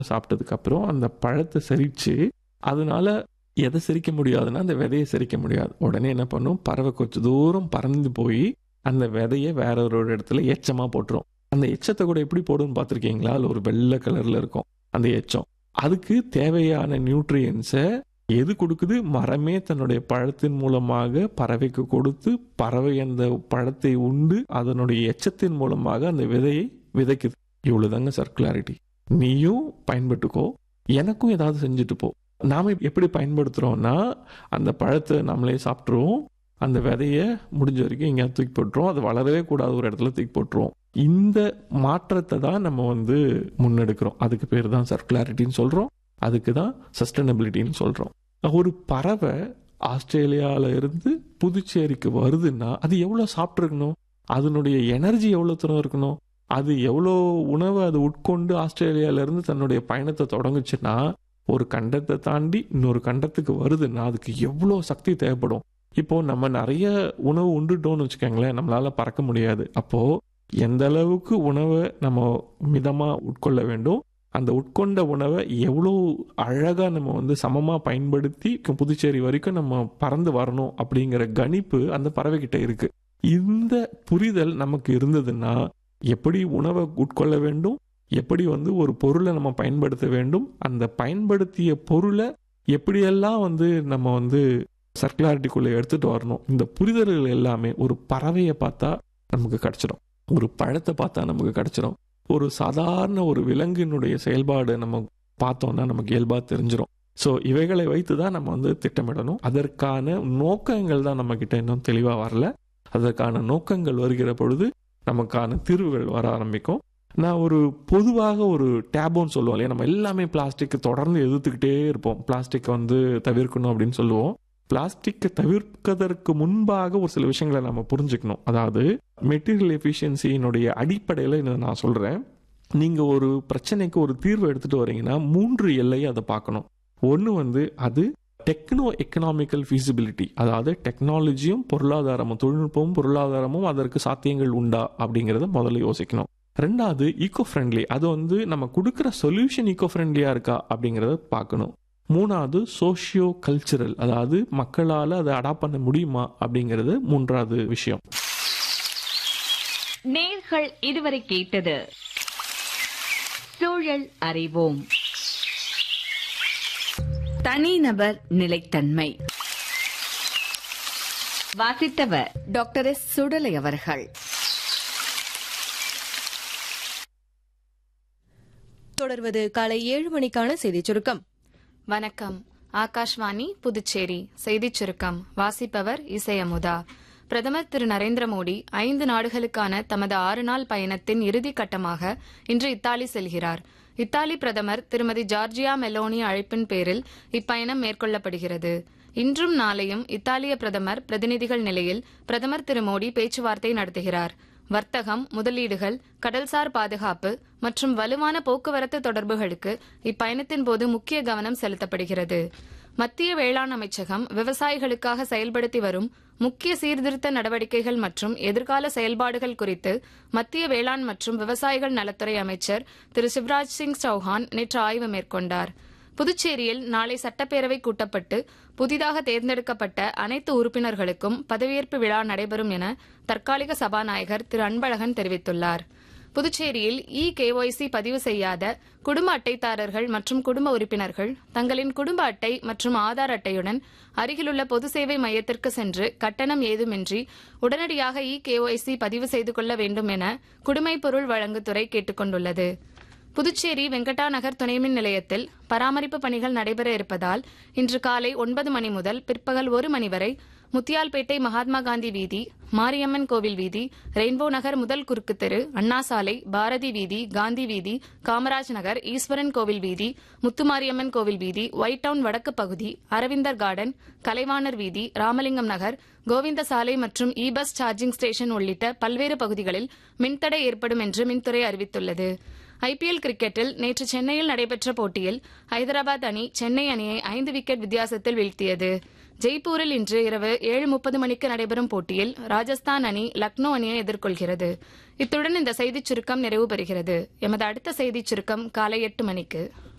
சாப்பிட்டதுக்கு அப்புறம் அந்த பழத்தை செரிச்சு அதனால எதை செரிக்க முடியாதுன்னா அந்த விதையை செரிக்க முடியாது உடனே என்ன பண்ணும் பறவை கொஞ்சம் தூரம் பறந்து போய் அந்த விதையை வேற ஒரு இடத்துல எச்சமா போட்டுரும் அந்த எச்சத்தை கூட எப்படி போடுன்னு பார்த்துருக்கீங்களா அதில் ஒரு வெள்ளை கலர்ல இருக்கும் அந்த எச்சம் அதுக்கு தேவையான நியூட்ரியன்ஸை எது கொடுக்குது மரமே தன்னுடைய பழத்தின் மூலமாக பறவைக்கு கொடுத்து பறவை அந்த பழத்தை உண்டு அதனுடைய எச்சத்தின் மூலமாக அந்த விதையை விதைக்குது இவ்வளவுதாங்க சர்க்குலாரிட்டி நீயும் பயன்பட்டுக்கோ எனக்கும் ஏதாவது செஞ்சுட்டு போ நாம எப்படி பயன்படுத்துறோம்னா அந்த பழத்தை நம்மளே சாப்பிட்ருவோம் அந்த விதைய முடிஞ்ச வரைக்கும் எங்கேயாவது தூக்கி போட்டுருவோம் அது வளரவே கூடாத ஒரு இடத்துல தூக்கி போட்டுருவோம் இந்த மாற்றத்தை தான் நம்ம வந்து முன்னெடுக்கிறோம் அதுக்கு பேர் தான் சர்க்குலாரிட்டின்னு சொல்றோம் அதுக்கு தான் சஸ்டைனபிலிட்டின்னு சொல்றோம் ஒரு பறவை ஆஸ்திரேலியால இருந்து புதுச்சேரிக்கு வருதுன்னா அது எவ்வளோ சாப்பிட்ருக்கணும் அதனுடைய எனர்ஜி எவ்வளோ தூரம் இருக்கணும் அது எவ்வளோ உணவை அது உட்கொண்டு ஆஸ்திரேலியால இருந்து தன்னுடைய பயணத்தை தொடங்குச்சுன்னா ஒரு கண்டத்தை தாண்டி இன்னொரு கண்டத்துக்கு வருதுன்னா அதுக்கு எவ்வளோ சக்தி தேவைப்படும் இப்போ நம்ம நிறைய உணவு உண்டுட்டோம்னு வச்சுக்கோங்களேன் நம்மளால பறக்க முடியாது அப்போ எந்த அளவுக்கு உணவை நம்ம மிதமா உட்கொள்ள வேண்டும் அந்த உட்கொண்ட உணவை எவ்வளோ அழகா நம்ம வந்து சமமா பயன்படுத்தி புதுச்சேரி வரைக்கும் நம்ம பறந்து வரணும் அப்படிங்கிற கணிப்பு அந்த பறவைகிட்ட இருக்கு இந்த புரிதல் நமக்கு இருந்ததுன்னா எப்படி உணவை உட்கொள்ள வேண்டும் எப்படி வந்து ஒரு பொருளை நம்ம பயன்படுத்த வேண்டும் அந்த பயன்படுத்திய பொருளை எப்படியெல்லாம் வந்து நம்ம வந்து சர்க்குலாரிட்டிக்குள்ளே எடுத்துட்டு வரணும் இந்த புரிதல்கள் எல்லாமே ஒரு பறவையை பார்த்தா நமக்கு கிடைச்சிடும் ஒரு பழத்தை பார்த்தா நமக்கு கிடைச்சிடும் ஒரு சாதாரண ஒரு விலங்கினுடைய செயல்பாடு நம்ம பார்த்தோம்னா நமக்கு இயல்பாக தெரிஞ்சிடும் ஸோ இவைகளை வைத்து தான் நம்ம வந்து திட்டமிடணும் அதற்கான நோக்கங்கள் தான் நம்ம கிட்ட இன்னும் தெளிவாக வரல அதற்கான நோக்கங்கள் வருகிற பொழுது நமக்கான தீர்வுகள் வர ஆரம்பிக்கும் நான் ஒரு பொதுவாக ஒரு டேபோன்னு சொல்லுவோம் இல்லையா நம்ம எல்லாமே பிளாஸ்டிக் தொடர்ந்து எதிர்த்துக்கிட்டே இருப்போம் பிளாஸ்டிக்கை வந்து தவிர்க்கணும் அப்படின்னு சொல்லுவோம் பிளாஸ்டிக்கை தவிர்ப்பதற்கு முன்பாக ஒரு சில விஷயங்களை நம்ம புரிஞ்சுக்கணும் அதாவது மெட்டீரியல் எஃபிஷியன்சியினுடைய அடிப்படையில் இதை நான் சொல்கிறேன் நீங்கள் ஒரு பிரச்சனைக்கு ஒரு தீர்வு எடுத்துகிட்டு வரீங்கன்னா மூன்று எல்லையை அதை பார்க்கணும் ஒன்று வந்து அது டெக்னோ எக்கனாமிக்கல் ஃபீசிபிலிட்டி அதாவது டெக்னாலஜியும் பொருளாதாரமும் தொழில்நுட்பமும் பொருளாதாரமும் அதற்கு சாத்தியங்கள் உண்டா அப்படிங்கிறத முதல்ல யோசிக்கணும் ரெண்டாவது ஈகோ ஃப்ரெண்ட்லி அது வந்து நம்ம கொடுக்குற சொல்யூஷன் ஈகோ ஃப்ரெண்ட்லியாக இருக்கா அப்படிங்கிறத பார்க்கணும் மூணாவது சோஷியோ கல்ச்சுரல் அதாவது மக்களால் அதை அடாப்ட் பண்ண முடியுமா அப்படிங்கிறது மூன்றாவது விஷயம் நேர்கள் இதுவரை கேட்டது சூழல் அறிவோம் தனிநபர் நிலைத்தன்மை வாசித்தவர் டாக்டர் எஸ் சுடலை அவர்கள் தொடர்வது காலை ஏழு மணிக்கான செய்திச் சுருக்கம் வணக்கம் ஆகாஷ்வாணி புதுச்சேரி செய்திச் சுருக்கம் வாசிப்பவர் இசையமுதா பிரதமர் திரு நரேந்திர மோடி ஐந்து நாடுகளுக்கான தமது ஆறு நாள் பயணத்தின் இறுதி கட்டமாக இன்று இத்தாலி செல்கிறார் இத்தாலி பிரதமர் திருமதி ஜார்ஜியா மெலோனி அழைப்பின் பேரில் இப்பயணம் மேற்கொள்ளப்படுகிறது இன்றும் நாளையும் இத்தாலிய பிரதமர் பிரதிநிதிகள் நிலையில் பிரதமர் திரு மோடி பேச்சுவார்த்தை நடத்துகிறார் வர்த்தகம் முதலீடுகள் கடல்சார் பாதுகாப்பு மற்றும் வலுவான போக்குவரத்து தொடர்புகளுக்கு இப்பயணத்தின் போது முக்கிய கவனம் செலுத்தப்படுகிறது மத்திய வேளாண் அமைச்சகம் விவசாயிகளுக்காக செயல்படுத்தி வரும் முக்கிய சீர்திருத்த நடவடிக்கைகள் மற்றும் எதிர்கால செயல்பாடுகள் குறித்து மத்திய வேளாண் மற்றும் விவசாயிகள் நலத்துறை அமைச்சர் திரு சிவராஜ் சிங் சௌஹான் நேற்று ஆய்வு மேற்கொண்டார் புதுச்சேரியில் நாளை சட்டப்பேரவை கூட்டப்பட்டு புதிதாக தேர்ந்தெடுக்கப்பட்ட அனைத்து உறுப்பினர்களுக்கும் பதவியேற்பு விழா நடைபெறும் என தற்காலிக சபாநாயகர் திரு அன்பழகன் தெரிவித்துள்ளார் புதுச்சேரியில் இ கேஒய்சி பதிவு செய்யாத குடும்ப அட்டைதாரர்கள் மற்றும் குடும்ப உறுப்பினர்கள் தங்களின் குடும்ப அட்டை மற்றும் ஆதார் அட்டையுடன் அருகிலுள்ள பொது சேவை மையத்திற்கு சென்று கட்டணம் ஏதுமின்றி உடனடியாக இ கேஒய்சி பதிவு செய்து கொள்ள வேண்டும் என குடிமைப் பொருள் வழங்குத்துறை கேட்டுக் கொண்டுள்ளது புதுச்சேரி வெங்கடா நகர் துணைமின் நிலையத்தில் பராமரிப்பு பணிகள் நடைபெற இருப்பதால் இன்று காலை ஒன்பது மணி முதல் பிற்பகல் ஒரு மணி வரை முத்தியால்பேட்டை மகாத்மா காந்தி வீதி மாரியம்மன் கோவில் வீதி ரெயின்போ நகர் முதல் குறுக்கு தெரு அண்ணா சாலை பாரதி வீதி காந்தி வீதி காமராஜ் நகர் ஈஸ்வரன் கோவில் வீதி முத்துமாரியம்மன் கோவில் வீதி ஒயிட் டவுன் வடக்கு பகுதி அரவிந்தர் கார்டன் கலைவாணர் வீதி ராமலிங்கம் நகர் கோவிந்த சாலை மற்றும் இ பஸ் சார்ஜிங் ஸ்டேஷன் உள்ளிட்ட பல்வேறு பகுதிகளில் மின்தடை ஏற்படும் என்று மின்துறை அறிவித்துள்ளது ஐபிஎல் கிரிக்கெட்டில் நேற்று சென்னையில் நடைபெற்ற போட்டியில் ஹைதராபாத் அணி சென்னை அணியை ஐந்து விக்கெட் வித்தியாசத்தில் வீழ்த்தியது ஜெய்ப்பூரில் இன்று இரவு ஏழு முப்பது மணிக்கு நடைபெறும் போட்டியில் ராஜஸ்தான் அணி லக்னோ அணியை எதிர்கொள்கிறது இத்துடன் இந்த செய்திச் சுருக்கம் நிறைவு பெறுகிறது எமது அடுத்த செய்திச் சுருக்கம் காலை எட்டு மணிக்கு